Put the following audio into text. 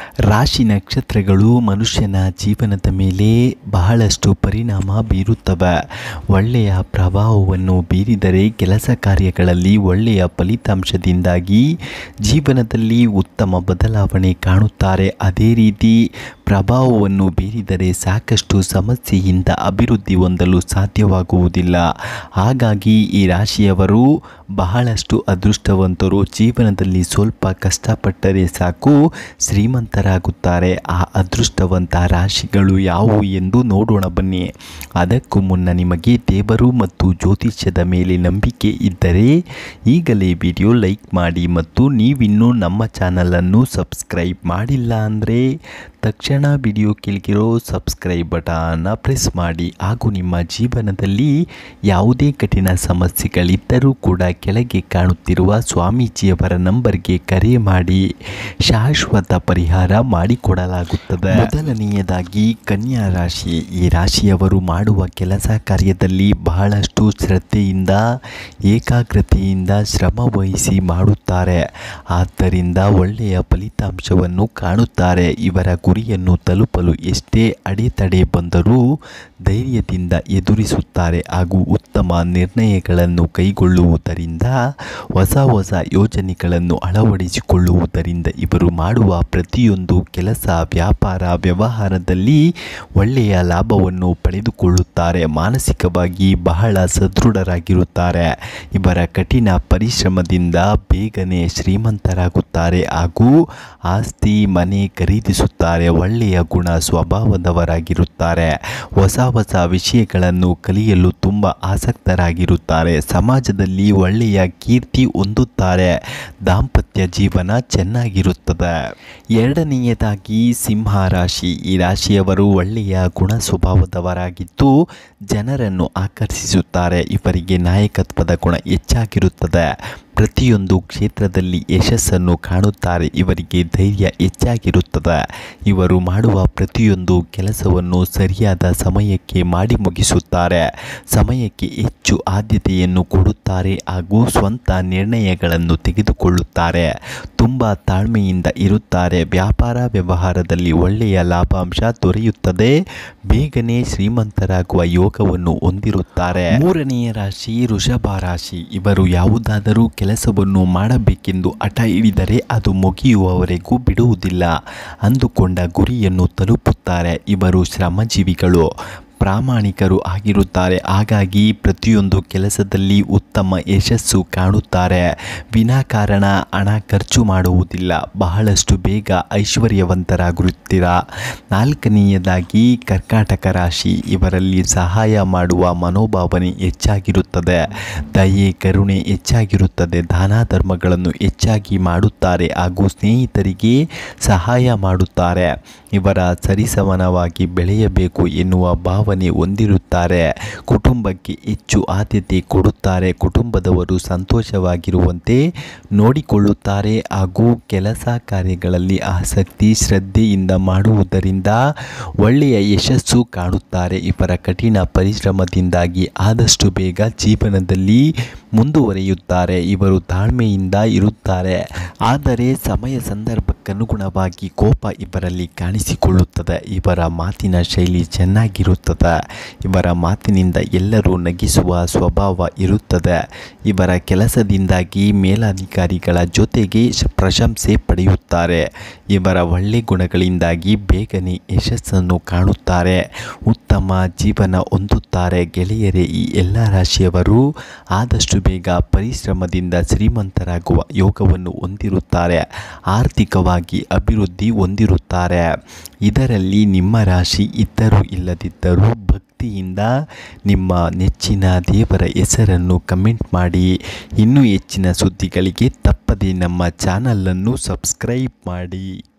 ರಾಶಿ ನಕ್ಷತ್ರಗಳು ಮನುಷ್ಯನ ಜೀವನದ ಮೇಲೆ ಬಹಳಷ್ಟು ಪರಿಣಾಮ ಬೀರುತ್ತವೆ ಒಳ್ಳೆಯ ಪ್ರಭಾವವನ್ನು ಬೀರಿದರೆ ಕೆಲಸ ಕಾರ್ಯಗಳಲ್ಲಿ ಒಳ್ಳೆಯ ಫಲಿತಾಂಶದಿಂದಾಗಿ ಜೀವನದಲ್ಲಿ ಉತ್ತಮ ಬದಲಾವಣೆ ಕಾಣುತ್ತಾರೆ ಅದೇ ರೀತಿ ಪ್ರಭಾವವನ್ನು ಬೀರಿದರೆ ಸಾಕಷ್ಟು ಸಮಸ್ಯೆಯಿಂದ ಅಭಿವೃದ್ಧಿ ಹೊಂದಲು ಸಾಧ್ಯವಾಗುವುದಿಲ್ಲ ಹಾಗಾಗಿ ಈ ರಾಶಿಯವರು ಬಹಳಷ್ಟು ಅದೃಷ್ಟವಂತರು ಜೀವನದಲ್ಲಿ ಸ್ವಲ್ಪ ಕಷ್ಟಪಟ್ಟರೆ ಸಾಕು ಶ್ರೀಮಂತರಾಗುತ್ತಾರೆ ಆ ಅದೃಷ್ಟವಂತ ರಾಶಿಗಳು ಯಾವುವು ಎಂದು ನೋಡೋಣ ಬನ್ನಿ ಅದಕ್ಕೂ ಮುನ್ನ ನಿಮಗೆ ದೇವರು ಮತ್ತು ಜ್ಯೋತಿಷ್ಯದ ಮೇಲೆ ನಂಬಿಕೆ ಇದ್ದರೆ ಈಗಲೇ ವಿಡಿಯೋ ಲೈಕ್ ಮಾಡಿ ಮತ್ತು ನೀವಿನ್ನೂ ನಮ್ಮ ಚಾನಲನ್ನು ಸಬ್ಸ್ಕ್ರೈಬ್ ಮಾಡಿಲ್ಲ ಅಂದರೆ ತಕ್ಷಣ ವಿಡಿಯೋ ಕೆಳಗಿರೋ ಸಬ್ಸ್ಕ್ರೈಬ್ ಬಟನ್ನ ಪ್ರೆಸ್ ಮಾಡಿ ಹಾಗೂ ನಿಮ್ಮ ಜೀವನದಲ್ಲಿ ಯಾವುದೇ ಕಠಿಣ ಸಮಸ್ಯೆಗಳಿದ್ದರೂ ಕೂಡ ಕೆಳಗೆ ಕಾಣುತ್ತಿರುವ ಸ್ವಾಮೀಜಿಯವರ ನಂಬರ್ಗೆ ಕರೆ ಮಾಡಿ ಶಾಶ್ವತ ಪರಿಹಾರ ಮಾಡಿಕೊಡಲಾಗುತ್ತದೆ ಮೊದಲನೆಯದಾಗಿ ಕನ್ಯಾ ರಾಶಿ ಈ ರಾಶಿಯವರು ಮಾಡುವ ಕೆಲಸ ಕಾರ್ಯದಲ್ಲಿ ಬಹಳಷ್ಟು ಶ್ರದ್ಧೆಯಿಂದ ಏಕಾಗ್ರತೆಯಿಂದ ಶ್ರಮ ವಹಿಸಿ ಮಾಡುತ್ತಾರೆ ಆದ್ದರಿಂದ ಒಳ್ಳೆಯ ಫಲಿತಾಂಶವನ್ನು ಕಾಣುತ್ತಾರೆ ಇವರ ಗುರಿಯನ್ನು ತಲುಪಲು ಎಷ್ಟೇ ಅಡೆತಡೆ ಬಂದರೂ ಧೈರ್ಯದಿಂದ ಎದುರಿಸುತ್ತಾರೆ ಹಾಗೂ ಉತ್ತಮ ನಿರ್ಣಯಗಳನ್ನು ಕೈಗೊಳ್ಳುವುದರಿಂದ ಹೊಸ ಹೊಸ ಯೋಜನೆಗಳನ್ನು ಅಳವಡಿಸಿಕೊಳ್ಳುವುದರಿಂದ ಇವರು ಮಾಡುವ ಪ್ರತಿಯೊಂದು ಕೆಲಸ ವ್ಯಾಪಾರ ವ್ಯವಹಾರದಲ್ಲಿ ಒಳ್ಳೆಯ ಲಾಭವನ್ನು ಪಡೆದುಕೊಳ್ಳುತ್ತಾರೆ ಮಾನಸಿಕವಾಗಿ ಬಹಳ ಸದೃಢರಾಗಿರುತ್ತಾರೆ ಇವರ ಕಠಿಣ ಪರಿಶ್ರಮದಿಂದ ಬೇಗನೆ ಶ್ರೀಮಂತರಾಗುತ್ತಾರೆ ಹಾಗೂ ಆಸ್ತಿ ಮನೆ ಖರೀದಿಸುತ್ತಾರೆ ಒಳ್ಳೆಯ ಗುಣ ಸ್ವಭಾವದವರಾಗಿರುತ್ತಾರೆ ಹೊಸ ಹೊಸ ವಿಷಯಗಳನ್ನು ಕಲಿಯಲು ತುಂಬ ಆಸಕ್ತರಾಗಿರುತ್ತಾರೆ ಸಮಾಜದಲ್ಲಿ ಒಳ್ಳೆಯ ಕೀರ್ತಿ ಹೊಂದುತ್ತಾರೆ ದಾಂಪತ್ಯ ಜೀವನ ಚೆನ್ನಾಗಿರುತ್ತದೆ ಎರಡನೆಯದಾಗಿ ಸಿಂಹ ರಾಶಿ ಈ ರಾಶಿಯವರು ಒಳ್ಳೆಯ ಗುಣ ಸ್ವಭಾವದವರಾಗಿದ್ದು ಜನರನ್ನು ಆಕರ್ಷಿಸುತ್ತಾರೆ ಇವರಿಗೆ ನಾಯಕತ್ವದ ಗುಣ ಹೆಚ್ಚಾಗಿರುತ್ತದೆ ಪ್ರತಿಯೊಂದು ಕ್ಷೇತ್ರದಲ್ಲಿ ಯಶಸ್ಸನ್ನು ಕಾಣುತ್ತಾರೆ ಇವರಿಗೆ ಧೈರ್ಯ ಹೆಚ್ಚಾಗಿರುತ್ತದೆ ಇವರು ಮಾಡುವ ಪ್ರತಿಯೊಂದು ಕೆಲಸವನ್ನು ಸರಿಯಾದ ಸಮಯಕ್ಕೆ ಮಾಡಿ ಮುಗಿಸುತ್ತಾರೆ ಸಮಯಕ್ಕೆ ಹೆಚ್ಚು ಆದ್ಯತೆಯನ್ನು ಕೊಡುತ್ತಾರೆ ಹಾಗೂ ಸ್ವಂತ ನಿರ್ಣಯಗಳನ್ನು ತೆಗೆದುಕೊಳ್ಳುತ್ತಾರೆ ತುಂಬ ತಾಳ್ಮೆಯಿಂದ ಇರುತ್ತಾರೆ ವ್ಯಾಪಾರ ವ್ಯವಹಾರದಲ್ಲಿ ಒಳ್ಳೆಯ ಲಾಭಾಂಶ ದೊರೆಯುತ್ತದೆ ಬೇಗನೆ ಶ್ರೀಮಂತರಾಗುವ ಯೋಗವನ್ನು ಹೊಂದಿರುತ್ತಾರೆ ಮೂರನೆಯ ರಾಶಿ ವೃಷಭ ರಾಶಿ ಇವರು ಯಾವುದಾದರೂ ಕೆಲಸವನ್ನು ಮಾಡಬೇಕೆಂದು ಹಠ ಹಿಡಿದರೆ ಅದು ಮುಗಿಯುವವರೆಗೂ ಬಿಡುವುದಿಲ್ಲ ಅಂದುಕೊಂಡ ಗುರಿಯನ್ನು ತಲುಪುತ್ತಾರೆ ಇವರು ಶ್ರಮಜೀವಿಗಳು ಪ್ರಾಮಾಣಿಕರು ಆಗಿರುತ್ತಾರೆ ಹಾಗಾಗಿ ಪ್ರತಿಯೊಂದು ಕೆಲಸದಲ್ಲಿ ಉತ್ತಮ ಯಶಸ್ಸು ಕಾಣುತ್ತಾರೆ ವಿನಾಕಾರಣ ಹಣ ಖರ್ಚು ಮಾಡುವುದಿಲ್ಲ ಬಹಳಷ್ಟು ಬೇಗ ಐಶ್ವರ್ಯವಂತರಾಗಿರುತ್ತೀರ ನಾಲ್ಕನೆಯದಾಗಿ ಕರ್ಕಾಟಕ ರಾಶಿ ಇವರಲ್ಲಿ ಸಹಾಯ ಮಾಡುವ ಮನೋಭಾವನೆ ಹೆಚ್ಚಾಗಿರುತ್ತದೆ ದಯೆ ಕರುಣೆ ಹೆಚ್ಚಾಗಿರುತ್ತದೆ ದಾನ ಧರ್ಮಗಳನ್ನು ಹೆಚ್ಚಾಗಿ ಮಾಡುತ್ತಾರೆ ಹಾಗೂ ಸ್ನೇಹಿತರಿಗೆ ಸಹಾಯ ಮಾಡುತ್ತಾರೆ ಇವರ ಸರಿಸಮನವಾಗಿ ಬೆಳೆಯಬೇಕು ಎನ್ನುವ ಭಾವನೆ ಹೊಂದಿರುತ್ತಾರೆ ಕುಟುಂಬಕ್ಕೆ ಹೆಚ್ಚು ಆದ್ಯತೆ ಕೊಡುತ್ತಾರೆ ಕುಟುಂಬದವರು ಸಂತೋಷವಾಗಿರುವಂತೆ ನೋಡಿಕೊಳ್ಳುತ್ತಾರೆ ಹಾಗೂ ಕೆಲಸ ಕಾರ್ಯಗಳಲ್ಲಿ ಆಸಕ್ತಿ ಶ್ರದ್ಧೆಯಿಂದ ಮಾಡುವುದರಿಂದ ಒಳ್ಳೆಯ ಯಶಸ್ಸು ಕಾಣುತ್ತಾರೆ ಇವರ ಕಠಿಣ ಪರಿಶ್ರಮದಿಂದಾಗಿ ಆದಷ್ಟು ಬೇಗ ಜೀವನದಲ್ಲಿ ಮುಂದುವರಿಯುತ್ತಾರೆ ಇವರು ತಾಳ್ಮೆಯಿಂದ ಇರುತ್ತಾರೆ ಆದರೆ ಸಮಯ ಸಂದರ್ಭಕ್ಕನುಗುಣವಾಗಿ ಕೋಪ ಇವರಲ್ಲಿ ಕಾಣಿಸಿಕೊಳ್ಳುತ್ತದೆ ಇವರ ಮಾತಿನ ಶೈಲಿ ಚೆನ್ನಾಗಿರುತ್ತದೆ ಇವರ ಮಾತಿನಿಂದ ಎಲ್ಲರೂ ನಗಿಸುವ ಸ್ವಭಾವ ಇರುತ್ತದೆ ಇವರ ಕೆಲಸದಿಂದಾಗಿ ಮೇಲಧಿಕಾರಿಗಳ ಜೊತೆಗೆ ಪ್ರಶಂಸೆ ಪಡೆಯುತ್ತಾರೆ ಇವರ ಒಳ್ಳೆ ಗುಣಗಳಿಂದಾಗಿ ಬೇಗನೆ ಯಶಸ್ಸನ್ನು ಕಾಣುತ್ತಾರೆ ಉತ್ತಮ ಜೀವನ ಹೊಂದುತ್ತಾರೆ ಗೆಳೆಯರೇ ಈ ಎಲ್ಲ ರಾಶಿಯವರು ಆದಷ್ಟು ಬೇಗ ಪರಿಶ್ರಮದಿಂದ ಶ್ರೀಮಂತರಾಗುವ ಯೋಗವನ್ನು ಹೊಂದಿರುತ್ತಾರೆ ಆರ್ಥಿಕವಾಗಿ ಅಭಿವೃದ್ಧಿ ಹೊಂದಿರುತ್ತಾರೆ ಇದರಲ್ಲಿ ನಿಮ್ಮ ರಾಶಿ ಇದ್ದರೂ ಇಲ್ಲದಿದ್ದರೂ ಭಕ್ತಿಯಿಂದ ನಿಮ್ಮ ನೆಚ್ಚಿನ ದೇವರ ಹೆಸರನ್ನು ಕಮೆಂಟ್ ಮಾಡಿ ಇನ್ನೂ ಹೆಚ್ಚಿನ ಸುದ್ದಿಗಳಿಗೆ ತಪ್ಪದೆ ನಮ್ಮ ಚಾನಲನ್ನು ಸಬ್ಸ್ಕ್ರೈಬ್ ಮಾಡಿ